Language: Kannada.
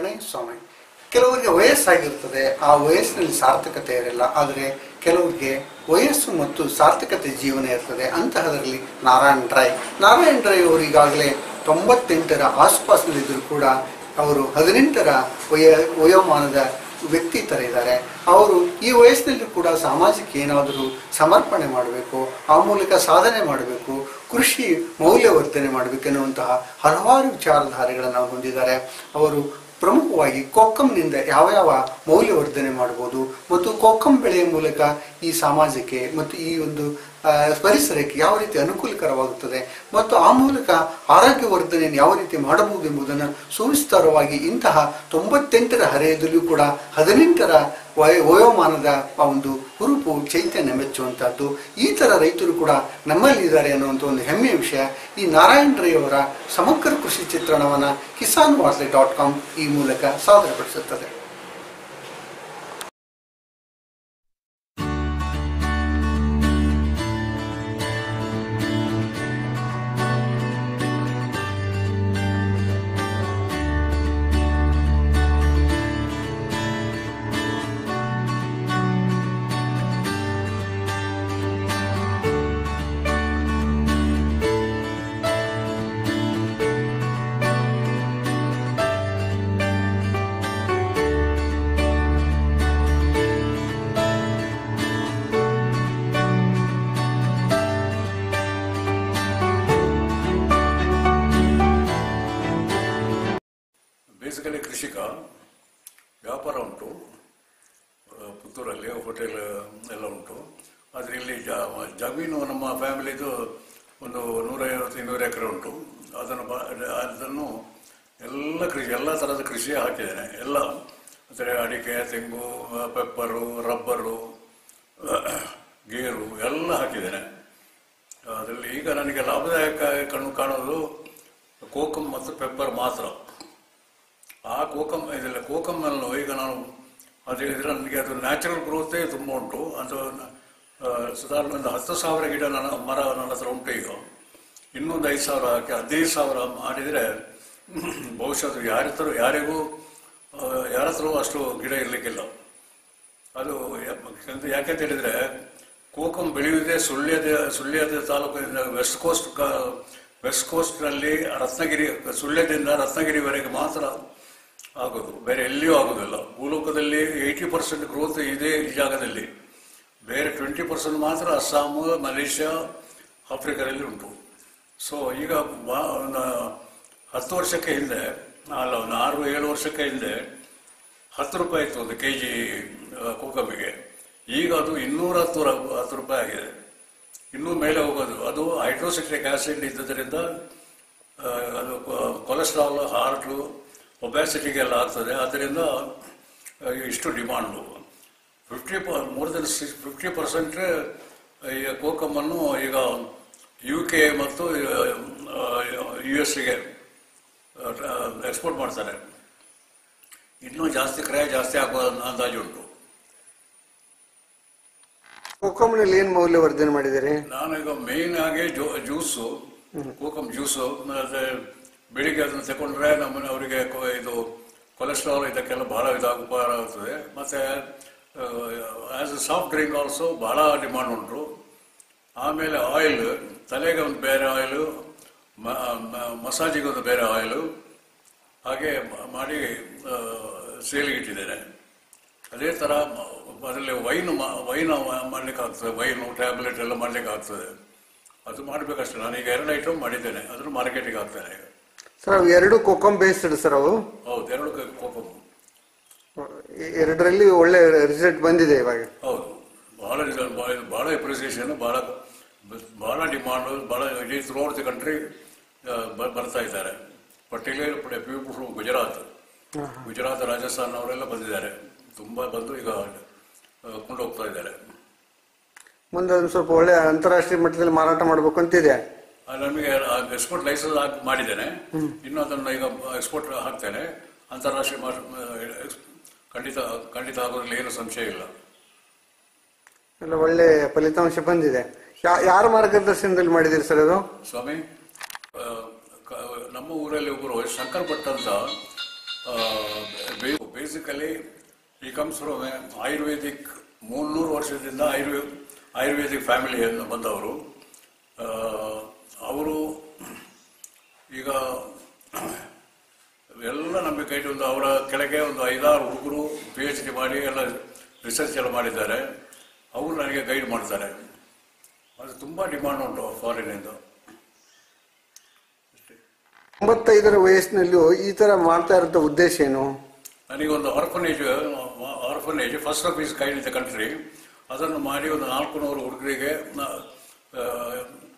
ಶರಣಯ್ಯ ಸ್ವಾಮಿ ಕೆಲವರಿಗೆ ವಯಸ್ಸಾಗಿರ್ತದೆ ಆ ವಯಸ್ಸಿನಲ್ಲಿ ಸಾರ್ಥಕತೆ ಇರಲ್ಲ ಆದರೆ ಕೆಲವರಿಗೆ ವಯಸ್ಸು ಮತ್ತು ಸಾರ್ಥಕತೆ ಜೀವನ ಇರ್ತದೆ ಅಂತಹದರಲ್ಲಿ ನಾರಾಯಣ್ ರಾಯ್ ನಾರಾಯಣ್ ರಾಯ್ ಅವರು ಈಗಾಗಲೇ ತೊಂಬತ್ತೆಂಟರ ಆಸ್ಪಾಸ್ನಲ್ಲಿದ್ದರೂ ಕೂಡ ಅವರು ಹದಿನೆಂಟರ ವಯ ವಯೋಮಾನದ ವ್ಯಕ್ತಿ ಥರ ಇದ್ದಾರೆ ಅವರು ಈ ವಯಸ್ಸಿನಲ್ಲಿ ಕೂಡ ಸಮಾಜಕ್ಕೆ ಏನಾದರೂ ಸಮರ್ಪಣೆ ಮಾಡಬೇಕು ಆ ಮೂಲಕ ಸಾಧನೆ ಮಾಡಬೇಕು ಕೃಷಿ ಮೌಲ್ಯವರ್ಧನೆ ಮಾಡಬೇಕೆನ್ನುವಂತಹ ಹಲವಾರು ವಿಚಾರಧಾರೆಗಳನ್ನು ಹೊಂದಿದ್ದಾರೆ ಅವರು ಪ್ರಮುಖವಾಗಿ ಕೊಕ್ಕಂನಿಂದ ಯಾವ ಯಾವ ಮೌಲ್ಯವರ್ಧನೆ ಮಾಡ್ಬೋದು ಮತ್ತು ಕೊಕ್ಕಂ ಬೆಳೆಯ ಮೂಲಕ ಈ ಸಮಾಜಕ್ಕೆ ಮತ್ತು ಈ ಒಂದು ಆ, ಪರಿಸರಕ್ಕೆ ಯಾವ ರೀತಿ ಅನುಕೂಲಕರವಾಗುತ್ತದೆ ಮತ್ತು ಆ ಮೂಲಕ ಆರೋಗ್ಯ ವರ್ಧನೆಯನ್ನು ಯಾವ ರೀತಿ ಮಾಡಬಹುದು ಎಂಬುದನ್ನು ಸುವಿಸ್ತಾರವಾಗಿ ಇಂತಹ ತೊಂಬತ್ತೆಂಟರ ಹರೆಯದಲ್ಲೂ ಕೂಡ ಹದಿನೆಂಟರ ವಯ ವಯೋಮಾನದ ಆ ಒಂದು ಹುರುಪು ಚೈತನ್ಯ ಮೆಚ್ಚುವಂತಹದ್ದು ಈ ಥರ ರೈತರು ಕೂಡ ನಮ್ಮಲ್ಲಿದ್ದಾರೆ ಅನ್ನುವಂಥ ಒಂದು ಹೆಮ್ಮೆಯ ವಿಷಯ ಈ ನಾರಾಯಣ ರೈ ಅವರ ಸಮಗ್ರ ಕೃಷಿ ಚಿತ್ರಣವನ್ನು ಕಿಸಾನ್ ವಾರ್ತೆ ಡಾಟ್ ಕಾಮ್ ಈ ಮೂಲಕ ಸಾದರಪಡಿಸುತ್ತದೆ ಬೇಸಿಕಲಿ ಕೃಷಿಕ ವ್ಯಾಪಾರ ಉಂಟು ಆ, ಪುತ್ತೂರಲ್ಲಿ ಹೋಟೆಲ್ ಎಲ್ಲ ಉಂಟು ಆದರೆ ಇಲ್ಲಿ ಜ- ಜಮೀನು ನಮ್ಮ ಫ್ಯಾಮಿಲಿದು ಒಂದು ನೂರೈವತ್ತು ಇನ್ನೂರು ಎಕರೆ ಉಂಟು ಅದನ್ನು ಬ- ಅದನ್ನು ಎಲ್ಲ ಕೃಷಿ ಎಲ್ಲ ಥರದ ಕೃಷಿ ಹಾಕಿದ್ದೇನೆ ಎಲ್ಲ ಅಂದರೆ ಅಡಿಕೆ ತೆಂಗು ಆ, ಪೆಪ್ಪರು ರಬ್ಬರು ಆ, ಗೇರು ಎಲ್ಲ ಹಾಕಿದ್ದೇನೆ ಅದರಲ್ಲಿ ಈಗ ನನಗೆ ಲಾಭದಾಯಕ ಕಣ್ಣು ಕಾಣೋದು ಕೋಕಮ್ ಮತ್ತು ಪೆಪ್ಪರ್ ಮಾತ್ರ ಆ ಕೋಕಮ್ ಇದೆಲ್ಲ ಕೋಕಮ್ಮನ್ನು ಈಗ ನಾನು ಅದು ಇದ್ರೆ ನನಗೆ ಅದು ನ್ಯಾಚುರಲ್ ಗ್ರೋತೇ ತುಂಬ ಉಂಟು ಅದು ಆ, ಸಾಧಾರಣ ಒಂದು ಹತ್ತು ಸಾವಿರ ಗಿಡ ನನ್ನ ಮರ ನನ್ನ ಹತ್ರ ಉಂಟು ಈಗ ಇನ್ನೊಂದು ಐದು ಸಾವಿರ ಹಾಕಿ ಹದಿನೈದು ಸಾವಿರ ಮಾಡಿದರೆ ಬಹುಶಃ ಅದು ಯಾರ ಹತ್ರ ಯಾರಿಗೂ ಆ, ಯಾರ ಹತ್ರವೂ ಅಷ್ಟು ಗಿಡ ಇರಲಿಕ್ಕಿಲ್ಲ ಅದು ಯಾಕೆ- ಯಾಕೆ ಹೇಳಿದ್ರೆ ಕೋಕಂ ಬೆಳೆಯುವುದೇ ಸುಳ್ಯದ ಸುಳ್ಯದ ತಾಲೂಕಿನಿಂದ ವೆಸ್ಟ್ ಕೋಸ್ಟ್ ವೆಸ್ಟ್ ಕೋಸ್ಟ್ನಲ್ಲಿ ರತ್ನಗಿರಿ ಸುಳ್ಯದಿಂದ ರತ್ನಗಿರಿವರೆಗೆ ಮಾತ್ರ ಆಗೋದು ಬೇರೆ ಎಲ್ಲಿಯೂ ಆಗೋದಿಲ್ಲ ಭೂಲೋಕದಲ್ಲಿ ಏಯ್ಟಿ ಪರ್ಸೆಂಟ್ ಗ್ರೋತ್ ಇದೆ ಈ ಜಾಗದಲ್ಲಿ ಬೇರೆ ಟ್ವೆಂಟಿ ಪರ್ಸೆಂಟ್ ಮಾತ್ರ ಅಸ್ಸಾಂ ಮಲೇಷ್ಯಾ ಆಫ್ರಿಕಾದಲ್ಲಿ ಉಂಟು ಸೊ ಈಗ ಬಾ- ಒಂದು ಹತ್ತು ವರ್ಷಕ್ಕೆ ಹಿಂದೆ ಅಲ್ಲ ಒಂದು ಆರು ಏಳು ವರ್ಷಕ್ಕೆ ಹಿಂದೆ ಹತ್ತು ರೂಪಾಯಿ ಇತ್ತು ಒಂದು ಕೆ ಜಿ ಕೋಕಮಿಗೆ ಈಗ ಅದು ಇನ್ನೂರ ಹತ್ತು ರ- ಹತ್ತು ರೂಪಾಯಿ ಆಗಿದೆ ಇನ್ನೂ ಮೇಲೆ ಹೋಗೋದು ಅದು ಹೈಡ್ರೋಸಿಟ್ರಿಕ್ ಆಸಿಡ್ ಇದ್ದದರಿಂದ ಆ, ಅದು ಕೊಲೆಸ್ಟ್ರಾಲ್ ಹಾರ್ಟು ಒಬ್ಯಾಸಿಟಿಗೆಲ್ಲ ಆಗ್ತದೆ ಅದರಿಂದ ಆ, ಇಷ್ಟು demand fifty more than six fifty percent ಈ ಕೋಕಮನ್ನು ಈಗ ಯು ಕೆ ಮತ್ತು ಯು ಎಸ್ಗೆ ಎಕ್ಸ್ಪೋರ್ಟ್ ಮಾಡ್ತಾರೆ ಇನ್ನೂ ಜಾಸ್ತಿ ಕ್ರಯ ಜಾಸ್ತಿ ಆಗುವ ಅಂದಾಜು ಉಂಟು ಕೊಕ್ಕಂನಲ್ಲಿ ಏನು ಮೌಲ್ಯವರ್ಧನೆ ಮಾಡಿದ್ದೀರಿ ನಾನು ಈಗ ಮೇನ್ ಆಗಿ ಜ್ಯೂ- ಜ್ಯೂಸು ಕೋಕಮ್ ಜ್ಯೂಸು ಮತ್ತೆ ಬೆಳಿಗ್ಗೆ ಅದನ್ನು ತಗೊಂಡ್ರೆ ನಮ್ಮನೆ ಅವರಿಗೆ ಕೊ- ಇದು ಕೊಲೆಸ್ಟ್ರಾಲ್ ಇದಕ್ಕೆಲ್ಲ ಬಹಳ ಇದಾಗ ಉಪಕಾರ ಆಗ್ತದೆ ಮತ್ತೆ as a soft drink also ಬಹಳ ಡಿಮಾಂಡ್ ಉಂಟು ಆಮೇಲೆ ಆಯಿಲ್ ತಲೆಗೆ ಒಂದು ಬೇರೆ ಆಯಿಲು ಮಸಾಜಿಗೆ ಒಂದು ಬೇರೆ ಆಯಿಲು ಹಾಗೆ ಮ- ಮಾಡಿ ಸೇಲಿಗೆ ಇಟ್ಟಿದ್ದೇನೆ ಅದೇ ಥರ ಮ- ಅದರಲ್ಲಿ ವೈನ್ ವೈನ್ ಮಾಡ್ಲಿಕ್ಕೆ ಆಗ್ತದೆ ವೈನು ಟ್ಯಾಬ್ಲೆಟ್ ಎಲ್ಲ ಮಾಡ್ಲಿಕ್ಕೆ ಆಗ್ತದೆ ಅದು ಮಾಡಬೇಕಷ್ಟೇ ನಾನೀಗ ಎರಡು ಐಟಮ್ ಮಾಡಿದ್ದೇನೆ ಅದನ್ನು ಮಾರ್ಕೆಟಿಗೆ ಹಾಕ್ತೇನೆ ಈಗ ಸರ್ ಅವು ಎರಡು ಕೊಕ್ಕಂ ಬೇಸ್ಡ್ ಸರ್ ಅವು ಹೌದು ಎರಡು ಕೋಕಮ್ ಎ- ಎರಡರಲ್ಲಿ ಒಳ್ಳೆ ರಿಸಲ್ಟ್ ಬಂದಿದೆ ಇವಾಗ ಹೌದು ಬಹಳ ರಿಸಲ್ಟ್ ಬಹಳ ಬಹಳ ಅಪ್ರಿಸಿಯೇಷನ್ ಬಹಳ ಬಹಳ ಡಿಮಾಂಡು ಬಹಳ ಇಡೀ ಥ್ರೂ ಔಟ್ ದಿ ಕಂಟ್ರಿ ಬರ್ತಾ ಇದ್ದಾರೆ particular people from Gujarat Gujarat Rajasthan ಅವರೆಲ್ಲ ಬಂದಿದ್ದಾರೆ ತುಂಬಾ ಬಂದು ಈಗ ಆ, ಕೊಂಡು ಹೋಗ್ತಾ ಇದ್ದಾರೆ ಮುಂದೆ ಒಂದು ಸ್ವಲ್ಪ ಒಳ್ಳೆ ಅಂತಾರಾಷ್ಟ್ರೀಯ ಮಟ್ಟದಲ್ಲಿ ಮಾರಾಟ ಮಾಡಬೇಕು ಅಂತಿದೆ ಆ, ನಮಗೆ ಎಕ್ಸ್ಪೋರ್ಟ್ ಲೈಸೆನ್ಸ್ ಹಾಕಿ ಮಾಡಿದ್ದೇನೆ ಇನ್ನು ಅದನ್ನು ಈಗ ಎಕ್ಸ್ಪೋರ್ಟ್ ಹಾಕ್ತೇನೆ ಅಂತಾರಾಷ್ಟ್ರೀಯ ಮಾರ್- ಎಕ್ಸ್- ಖಂಡಿತ ಖಂಡಿತ ಆಗೋದ್ರಲ್ಲಿ ಏನು ಸಂಶಯ ಇಲ್ಲ ಎಲ್ಲ ಒಳ್ಳೆ ಫಲಿತಾಂಶ ಬಂದಿದೆ ಯಾ- ಯಾರ ಮಾರ್ಗದರ್ಶನದಲ್ಲಿ ಮಾಡಿದಿರಿ ಸರ್ ಅದು ಸ್ವಾಮಿ ಆ, ಕ- ನಮ್ಮ ಊರಲ್ಲಿ ಒಬ್ಬರು ಶಂಕರ್ ಭಟ್ ಅಂತ ಬೇಸಿಕಲಿ ಈ ಕಮ್ಸ್ ಫ್ರಮ್ ಆಯುರ್ವೇದಿಕ್ ಮುನ್ನೂರು ವರ್ಷದಿಂದ ಆಯುರ್ವೇದ ಆಯುರ್ವೇದಿಕ್ ಫ್ಯಾಮಿಲಿಯನ್ನು ಬಂದವರು ಅವರು ಈಗ ಎಲ್ಲ ನಮ್ಮ ಕೈ ಒಂದು ಅವರ ಕೆಳಗೆ ಒಂದು ಐದಾರು ಹುಡುಗರು ಪಿ ಎಚ್ ಡಿ ಮಾಡಿ ಎಲ್ಲ ರಿಸರ್ಚ್ ಎಲ್ಲ ಮಾಡಿದ್ದಾರೆ ಅವರು ನನಗೆ ಗೈಡ್ ಮಾಡ್ತಾರೆ ಅದು ತುಂಬ ಡಿಮಾಂಡ್ ಉಂಟು ಫಾರಿನಿಂದ ತೊಂಬತ್ತೈದರ ವಯಸ್ಸಿನಲ್ಲೂ ಈ ತರ ಮಾಡ್ತಾ ಇರೋ ಉದ್ದೇಶ ಏನು ನನಗೆ ಒಂದು orphanage orphanage first of is kind in the country ಅದನ್ನು ಮಾಡಿ ಒಂದು ನಾಲ್ಕು ನೂರು ಹುಡುಗರಿಗೆ